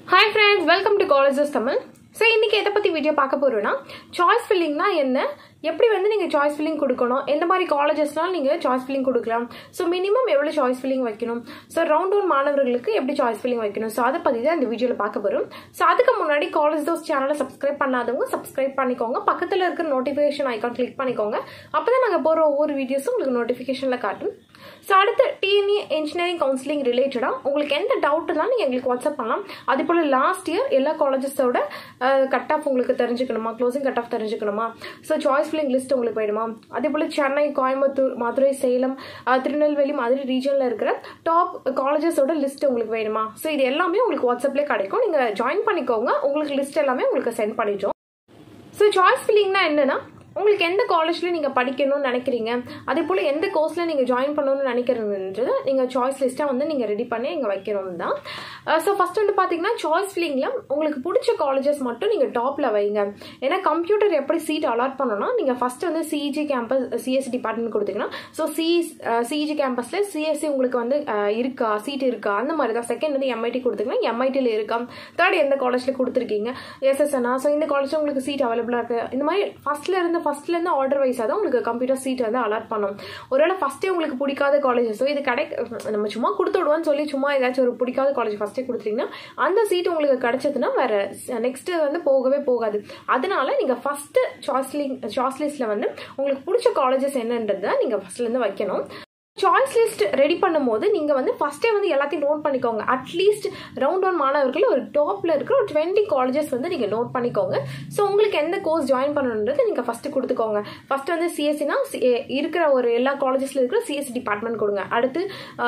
hi friends welcome to colleges Tamil so இன்றைக்கி எதை பற்றி வீடியோ பார்க்க போகிறோன்னா சாய்ஸ் ஃபில்லிங்னா என்ன எப்படி வந்து நீங்கள் சாய்ஸ் ஃபில்லிங் கொடுக்கணும் எந்த மாதிரி காலேஜஸ்லாம் நீங்கள் சாய்ஸ் ஃபில்லிங் கொடுக்கலாம் ஸோ மினிமம் எவ்வளோ சாய்ஸ் ஃபில்லிங் வைக்கணும் ஸோ ரவுண்ட் ஒன் மாணவர்களுக்கு எப்படி சாய்ஸ் ஃபில்லிங் வைக்கணும் ஸோ அதை பற்றி தான் இந்த வீடியோவில் பார்க்க போகிறோம் ஸோ அதுக்கு முன்னாடி காலேஜ் தோஸ் சேனலை சப்ஸ்கிரைப் பண்ணாதவங்க சப்ஸ்கிரைப் பண்ணிக்கோங்க பக்கத்தில் இருக்கிற நோட்டிஃபிகேஷன் ஐக்கான் கிளிக் பண்ணிக்கோங்க அப்போ தான் நாங்கள் போகிற ஒவ்வொரு வீடியோஸும் உங்களுக்கு நோட்டிஃபிகேஷனில் காட்டும் ஸோ அடுத்து டிஎன்இ இன்ஜினியரிங் கவுன்சிலிங் ரிலேட்டடாக உங்களுக்கு எந்த டவுட் இருந்தாலும் நீங்கள் எங்களுக்கு வாட்ஸ்அப் பண்ணலாம் அதே போல் லாஸ்ட் இயர் எல்லா காலேஜஸோட கட் ஆஃப் உங்களுக்கு தெரிஞ்சுக்கணுமா க்ளோசிங் கட் ஆஃப் தெரிஞ்சுக்கணுமா ஸோ சாய்ஸ் ஃபில்லிங் லிஸ்ட் உங்களுக்கு வேணுமா அதே போல் சென்னை கோயம்புத்தூர் மதுரை சேலம் அஹ், திருநெல்வேலி மாதிரி ரீஜனில் இருக்கிற டாப் காலேஜஸோட லிஸ்ட் உங்களுக்கு வேணுமா ஸோ இது எல்லாமே உங்களுக்கு வாட்ஸ்அப்லேயே கிடைக்கும் நீங்கள் ஜாயின் பண்ணிக்கோங்க உங்களுக்கு லிஸ்ட் எல்லாமே உங்களுக்கு சென்ட் பண்ணிட்டோம் ஸோ சாய்ஸ் ஃபில்லிங்னா என்னன்னா உங்களுக்கு எந்த காலேஜில் நீங்கள் படிக்கணும்னு நினைக்கிறீங்க அதே போல் எந்த கோர்ஸில் நீங்கள் ஜாயின் பண்ணணும்னு நினைக்கிறதுன்றது நீங்கள் சாய்ஸ் லிஸ்ட்டாக வந்து நீங்கள் ரெடி பண்ணி இங்கே வைக்கணும் தான் ஸோ ஃபஸ்ட் வந்து பார்த்தீங்கன்னா சாய்ஸ் ஃபில்லிங்கில் உங்களுக்கு பிடிச்ச காலேஜஸ் மட்டும் நீங்கள் டாப்பில் வைங்க ஏன்னா கம்ப்யூட்டர் எப்படி சீட் அலாட் பண்ணணும்னா நீங்கள் ஃபஸ்ட்டு வந்து சிஇஜி கேம்பஸ் சிஎஸ்சி டிபார்ட்மெண்ட் கொடுத்தீங்கன்னா ஸோ சி சிஇஜி கேம்பஸில் சிஎஸ்சி உங்களுக்கு வந்து அஹ், இருக்கா சீட் இருக்கா அந்த மாதிரி தான் செகண்ட் வந்து எம்ஐடி கொடுத்தீங்கன்னா எம்ஐடியில் இருக்கா தேர்ட் எந்த காலேஜில் கொடுத்துருக்கீங்க எஸ்எஸ்என்னா ஸோ இந்த காலேஜில் உங்களுக்கு சீட் அவைலபிளாக இருக்குது இந்த மாதிரி ஃபஸ்ட்டில் இருந்து ஃபஸ்ட்லேருந்து ஆர்டர் வைஸாக தான் உங்களுக்கு கம்ப்யூட்டர் சீட் வந்து அலாட் பண்ணும் ஒருவேளை ஃபஸ்ட்டே உங்களுக்கு பிடிக்காத காலேஜஸோ இது கடை நம்ம சும்மா கொடுத்து விடுவோம்னு சொல்லி சும்மா ஏதாச்சும் ஒரு பிடிக்காத காலேஜ் ஃபஸ்ட்டே கொடுத்துட்டீங்கன்னா அந்த சீட் உங்களுக்கு கிடைச்சதுன்னா வேற நெக்ஸ்ட் வந்து போகவே போகாது அதனால நீங்கள் ஃபஸ்ட்டு சாய்ஸ்லிங் சாய்ஸ் லிஸ்ட்டில் வந்து உங்களுக்கு பிடிச்ச காலேஜஸ் என்னன்றதை நீங்கள் ஃபஸ்ட்லேருந்து வைக்கணும் சாய்ஸ் லிஸ்ட் ரெடி பண்ணும்போது நீங்கள் வந்து ஃபஸ்ட்டே வந்து எல்லாத்தையும் நோட் பண்ணிக்கோங்க அட்லீஸ்ட் ரவுண்ட் ஒன் மாணவர்கள் ஒரு டாப்பில் இருக்கிற ஒரு டுவெண்ட்டி காலேஜஸ் வந்து நீங்கள் நோட் பண்ணிக்கோங்க ஸோ உங்களுக்கு எந்த கோர்ஸ் ஜாயின் பண்ணணுன்றது நீங்கள் ஃபஸ்ட்டு கொடுத்துக்கோங்க ஃபஸ்ட்டு வந்து சிஎஸ்சினா இருக்கிற ஒரு எல்லா காலேஜஸில் இருக்கிற சிஎஸ்சி டிபார்ட்மெண்ட் கொடுங்க அடுத்து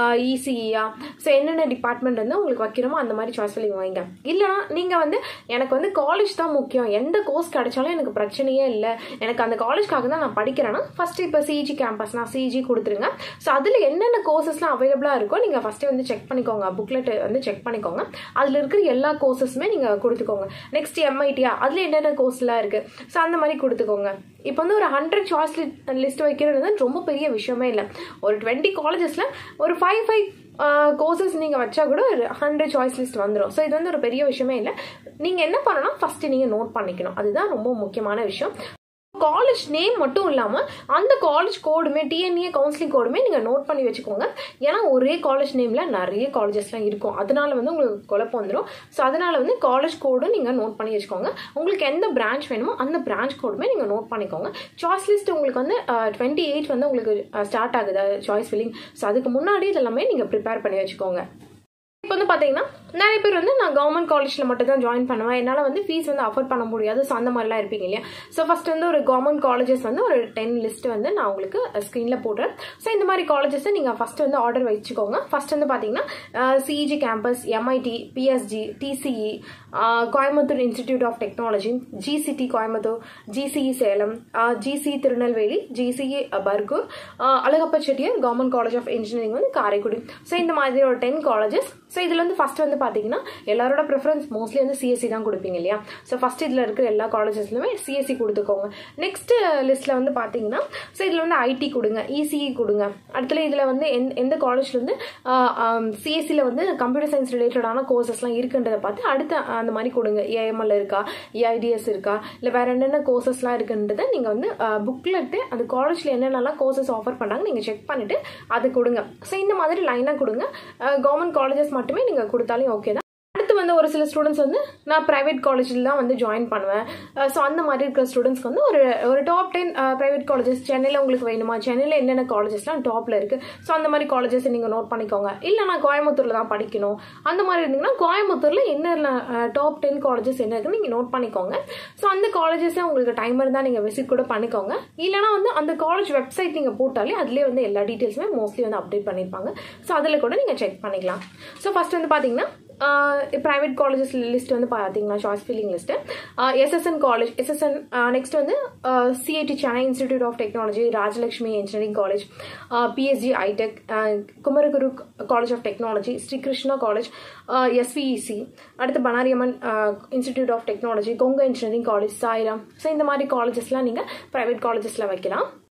இசிஇயா ஸோ என்னென்ன டிபார்ட்மெண்ட் வந்து உங்களுக்கு வைக்கணுமோ அந்த மாதிரி சாய்ஸ் ஃபில்லிங் வைங்க இல்லைனா நீங்கள் வந்து எனக்கு வந்து காலேஜ் தான் முக்கியம் எந்த கோர்ஸ் கிடைச்சாலும் எனக்கு பிரச்சனையே இல்லை எனக்கு அந்த காலேஜ்க்காக தான் நான் படிக்கிறேன்னா ஃபஸ்ட்டு இப்போ சிஜி கேம்பஸ் நான் சிஜி கொடுத்துருங்க ஸோ அதில் என்னென்ன கோர்சஸ்லாம் அவைலபிளாக இருக்கோ நீங்கள் ஃபஸ்ட்டே வந்து செக் பண்ணிக்கோங்க புக்லெட் வந்து செக் பண்ணிக்கோங்க அதில் இருக்கிற எல்லா கோர்சஸுமே நீங்கள் கொடுத்துக்கோங்க நெக்ஸ்ட் எம்ஐடியா அதில் என்னென்ன கோர்ஸ்லாம் இருக்குது ஸோ அந்த மாதிரி கொடுத்துக்கோங்க இப்போ வந்து ஒரு ஹண்ட்ரட் சாய்ஸ் லிஸ்ட் வைக்கிறது வந்து ரொம்ப பெரிய விஷயமே இல்லை ஒரு டுவெண்ட்டி காலேஜஸில் ஒரு ஃபைவ் ஃபைவ் கோர்சஸ் நீங்கள் வச்சா கூட ஒரு ஹண்ட்ரட் சாய்ஸ் லிஸ்ட் வந்துடும் ஸோ இது வந்து ஒரு பெரிய விஷயமே இல்லை நீங்கள் என்ன பண்ணணும் ஃபஸ்ட்டு நீங்கள் நோட் பண்ணிக்கணும் அதுதான் ரொம்ப முக்கியமான விஷயம் காலேஜ் நேம் மட்டும் இல்லாமல் அந்த காலேஜ் கோடுமே டிஎன்ஏ கவுன்சிலிங் கோடுமே நீங்கள் நோட் பண்ணி வச்சுக்கோங்க ஏன்னா ஒரே காலேஜ் நேமில் நிறைய காலேஜஸ்லாம் இருக்கும் அதனால வந்து உங்களுக்கு குழப்பம் வந்துடும் ஸோ அதனால வந்து காலேஜ் கோடும் நீங்கள் நோட் பண்ணி வச்சுக்கோங்க உங்களுக்கு எந்த பிரான்ச் வேணுமோ அந்த பிரான்ச் கோடுமே நீங்கள் நோட் பண்ணிக்கோங்க சாய்ஸ் லிஸ்ட் உங்களுக்கு வந்து டுவெண்ட்டி எயிட் வந்து உங்களுக்கு ஸ்டார்ட் ஆகுது சாய்ஸ் ஃபில்லிங் ஸோ அதுக்கு முன்னாடி இதெல்லாமே நீங்கள் ப்ரிப்பேர் பண்ணி வச்சுக்கோங்க இப்போ வந்து பார்த்தீங்கன்னா நிறைய பேர் வந்து நான் கவர்மெண்ட் காலேஜில் மட்டும் தான் ஜாயின் பண்ணுவேன் என்னால் வந்து ஃபீஸ் வந்து அஃபோர்ட் பண்ண முடியாது ஸோ அந்த மாதிரிலாம் இருப்பீங்க இல்லையா ஸோ ஃபஸ்ட் வந்து ஒரு கவர்மெண்ட் காலேஜஸ் வந்து ஒரு டென் லிஸ்ட் வந்து நான் உங்களுக்கு ஸ்க்ரீனில் போடுறேன் ஸோ இந்த மாதிரி காலேஜஸை நீங்கள் ஃபஸ்ட் வந்து ஆர்டர் வச்சுக்கோங்க ஃபஸ்ட் வந்து பார்த்தீங்கன்னா CEG campus MIT PSG TCE Coimbatore institute of technology GCT Coimbatore GCE Salem GC Tirunelveli GCE Bargur Alagappa Chettiar government college of engineering வந்து காரைக்குடி ஸோ இந்த மாதிரி ஒரு டென் காலேஜஸ் ஸோ இதில் வந்து ஃபஸ்ட் வந்து பார்த்தீங்கன்னா எல்லாரோட ப்ரிஃபரன்ஸ் மோஸ்ட்லி வந்து சிஎஸ்சி தான் கொடுப்பீங்க இல்லையா ஸோ ஃபஸ்ட் இதில் இருக்கிற எல்லா காலேஜஸ்லையுமே சிஎஸ்சி கொடுத்துக்கோங்க நெக்ஸ்ட் லிஸ்ட்டில் வந்து பார்த்தீங்கன்னா ஸோ இதில் வந்து ஐடி கொடுங்க இசிஇ கொடுங்க அடுத்துல இதில் வந்து எந்த எந்த காலேஜில் வந்து சிஎஸ்சியில் வந்து கம்ப்யூட்டர் சயின்ஸ் ரிலேட்டடான கோர்சஸ்லாம் இருக்குன்றதை பார்த்து அடுத்த அந்த மாதிரி கொடுங்க ஏஎம்எல் இருக்கா ஏஐடிஎஸ் இருக்கா இல்லை வேற என்னென்ன கோர்சஸ்லாம் இருக்குன்றதை நீங்கள் வந்து புக்லெட்டு அந்த காலேஜில் என்னென்னலாம் கோர்சஸ் ஆஃபர் பண்ணுறாங்க நீங்கள் செக் பண்ணிவிட்டு அது கொடுங்க ஸோ இந்த மாதிரி லைனாக கொடுங்க கவர்மெண்ட் காலேஜஸ் மட்டுமே நீங்கள் கொடுத்தாலும் ஓகே தான் அடுத்து வந்து ஒரு சில ஸ்டூடெண்ட்ஸ் வந்து நான் ப்ரைவேட் காலேஜில் தான் வந்து ஜாயின் பண்ணுவேன் ஸோ அந்த மாதிரி இருக்கிற ஸ்டூடெண்ட்ஸ்க்கு வந்து ஒரு ஒரு டாப் டென் ப்ரைவேட் காலேஜஸ் சென்னையில் உங்களுக்கு வேணுமா சென்னையில் என்னென்ன காலேஜஸ்லாம் டாப்பில் இருக்குது ஸோ அந்த மாதிரி காலேஜஸ் நீங்கள் நோட் பண்ணிக்கோங்க இல்லை நான் கோயம்புத்தூரில் தான் படிக்கணும் அந்த மாதிரி இருந்தீங்கன்னா கோயம்புத்தூரில் என்ன டாப் டென் காலேஜஸ் என்ன இருக்குன்னு நீங்கள் நோட் பண்ணிக்கோங்க ஸோ அந்த காலேஜஸை உங்களுக்கு டைம் இருந்தால் நீங்கள் விசிட் கூட பண்ணிக்கோங்க இல்லைனா வந்து அந்த காலேஜ் வெப்சைட் நீங்கள் போட்டாலே அதுலேயே வந்து எல்லா டீட்டெயில்ஸுமே மோஸ்ட்லி வந்து அப்டேட் பண்ணியிருப்பாங்க ஸோ அதில் கூட நீங்கள் செக் பண்ணிக்கலாம் ஸோ ஃபஸ்ட் வந்து பார்த்தீங்கன்னா ப்ரைவேட் காலேஜஸ் லிஸ்ட் வந்து பார்த்தீங்கன்னா choice filling list SSN college SSN next வந்து CIT Chennai institute of technology Rajalakshmi engineering college PSG iTech Kumaraguru college of technology Sri Krishna college SVEC அடுத்து Bannariamman institute of technology Kongu engineering college Sairam so இந்த மாதிரி காலேஜஸ்லாம் நீங்கள் ப்ரைவேட் காலேஜஸில் வைக்கலாம் இதை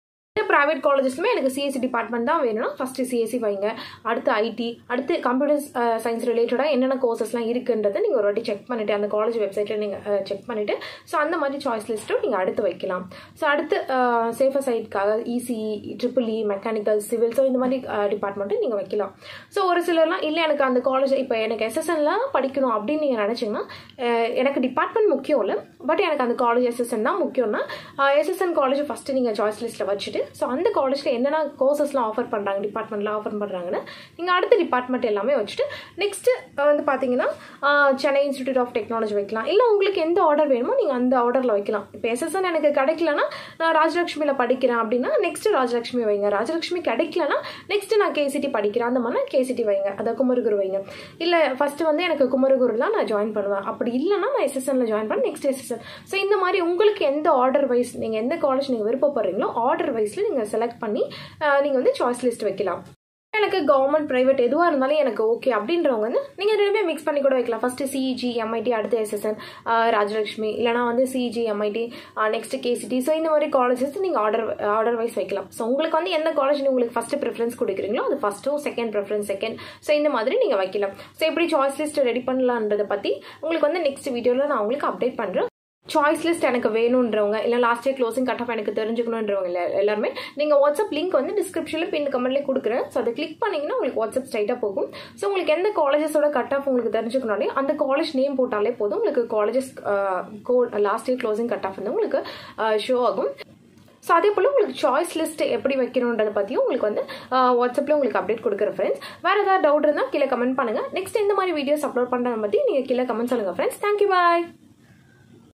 ப்ரைவேட் காலேஜஸ்லுமே எனக்கு சிஎஸ்சி டிபார்ட்மெண்ட் தான் வேணும்னா ஃபஸ்ட்டு சிஎஸ்சி வைங்க அடுத்து ஐடி அடுத்து கம்ப்யூட்டர் சயின்ஸ் ரிலேட்டடாக என்னென்ன கோர்சஸ்லாம் இருக்குன்றதை நீங்கள் ஒரு வாட்டி செக் பண்ணிவிட்டு அந்த காலேஜ் வெப்சைட்டில் நீங்கள் செக் பண்ணிவிட்டு ஸோ அந்த மாதிரி சாய்ஸ் லிஸ்ட்டும் நீங்கள் அடுத்து வைக்கலாம் ஸோ அடுத்து சேஃபர் சைட்காக ECE triple E mechanical civil so இந்த மாதிரி டிபார்ட்மெண்ட்டும் நீங்கள் வைக்கலாம் ஸோ ஒரு சிலர்லாம் இல்லை எனக்கு அந்த காலேஜ் இப்போ எனக்கு எஸ்எஸ்என்லாம் படிக்கணும் அப்படின்னு நீங்கள் நினச்சிங்கன்னா எனக்கு டிபார்ட்மெண்ட் முக்கியம் இல்லை பட் எனக்கு அந்த காலேஜ் எஸ்எஸ்என் தான் முக்கியம்னா எஸ்எஸ்என் காலேஜ் ஃபஸ்ட்டு நீங்கள் சாய்ஸ் லிஸ்ட்டில் வச்சுட்டு ஸோ அந்த காலேஜில் என்னென்ன கோர்சஸ்லாம் ஆஃபர் பண்ணுறாங்க டிபார்ட்மெண்ட்டில் ஆஃபர் பண்ணுறாங்கன்னு நீங்கள் அடுத்த டிபார்ட்மெண்ட் எல்லாமே வச்சுட்டு நெக்ஸ்ட்டு வந்து பார்த்தீங்கன்னா சென்னை இன்ஸ்டியூட் ஆஃப் டெக்னாலஜி வைக்கலாம் இல்லை உங்களுக்கு எந்த ஆர்டர் வேணுமோ நீங்கள் அந்த ஆர்டரில் வைக்கலாம் இப்போ எஸ்எஸ்என் எனக்கு கிடைக்கலனா நான் ராஜலட்சுமியில் படிக்கிறேன் அப்படின்னா நெக்ஸ்ட் ராஜலட்சுமி வைங்க ராஜலட்சுமி கிடைக்கலனா நெக்ஸ்ட் நான் கேசிடி படிக்கிறேன் அந்த மாதிரி கேசிடி வைங்க அதை குமரகுரு வைங்க இல்லை ஃபஸ்ட்டு வந்து எனக்கு குமரகுரு தான் நான் ஜாயின் பண்ணுவேன் அப்படி இல்லைனா நான் எஸ்எஸ்என்ல ஜாயின் பண்ண நெக்ஸ்ட் எஸ்எஸ்என் ஸோ இந்த மாதிரி உங்களுக்கு எந்த ஆர்டர் வைஸ் நீங்கள் எந்த காலேஜ் நீங்கள் விருப்பப்படுறீங்களோ ஆர்டர் வைஸில் நீங்கள் செலக்ட் பண்ணி நீங்கள் வந்து சாய்ஸ் லிஸ்ட் வைக்கலாம் எனக்கு கவர்மெண்ட் ப்ரைவேட் எதுவாக இருந்தாலும் எனக்கு ஓகே அப்படின்றவங்க வந்து நீங்கள் ரெண்டுமே மிக்ஸ் பண்ணி கூட வைக்கலாம் ஃபஸ்ட்டு சிஇஜி எம்ஐடி அடுத்து எஸ்எஸ்என் ராஜலட்சுமி இல்லைனா வந்து CEG MIT next KCT so இந்த மாதிரி காலேஜஸ் நீங்கள் ஆர்டர் ஆர்டர் வைஸ் வைக்கலாம் ஸோ உங்களுக்கு வந்து எந்த காலேஜ் உங்களுக்கு ஃபஸ்ட்டு ப்ரிஃபரன்ஸ் கொடுக்குறீங்களோ அது ஃபஸ்ட்டும் செகண்ட் ப்ரிஃபரன்ஸ் செகண்ட் ஸோ இந்த மாதிரி நீங்கள் வைக்கலாம் ஸோ எப்படி சாய்ஸ் லிஸ்ட் ரெடி பண்ணலான்றதை பற்றி உங்களுக்கு வந்து நெக்ஸ்ட் வீடியோவில் நான் உங்களுக்கு அப்டேட் பண்ணுறேன் சாய்ஸ் லிஸ்ட் எனக்கு வேணுன்றவங்க இல்லை last year closing cut off எனக்கு தெரிஞ்சுக்கணுன்றவங்க இல்லை எல்லாருமே நீங்கள் வாட்ஸ்அப் லிங்க் வந்து டிஸ்கிரிப்ஷனில் பின் கமெண்ட்லேயே கொடுக்குறேன் ஸோ அதை கிளிக் பண்ணிங்கன்னா உங்களுக்கு வாட்ஸ்அப் ஸ்ட்ரைட்டாக போகும் ஸோ உங்களுக்கு எந்த காலேஜஸோட கட் ஆஃப் உங்களுக்கு தெரிஞ்சுக்கணும்னாலே அந்த காலேஜ் நேம் போட்டாலே போதும் உங்களுக்கு காலேஜஸ் கோ last year closing cut off வந்து உங்களுக்கு ஷோ ஆகும் ஸோ அதே போல் உங்களுக்கு சாய்ஸ் லிஸ்ட் எப்படி வைக்கணுன்றதை பற்றியும் உங்களுக்கு வந்து வாட்ஸ்அப்பில் உங்களுக்கு அப்டேட் கொடுக்குற ஃப்ரெண்ட்ஸ் வேறு ஏதாவது டவுட் இருந்தால் கீழே கமெண்ட் பண்ணுங்கள் நெக்ஸ்ட் இந்த மாதிரி வீடியோஸ் அப்லோட் பண்ணுறதை பற்றி நீங்கள் கீழே கமெண்ட் சொல்லுங்கள் ஃப்ரெண்ட்ஸ் தேங்க்யூ பாய்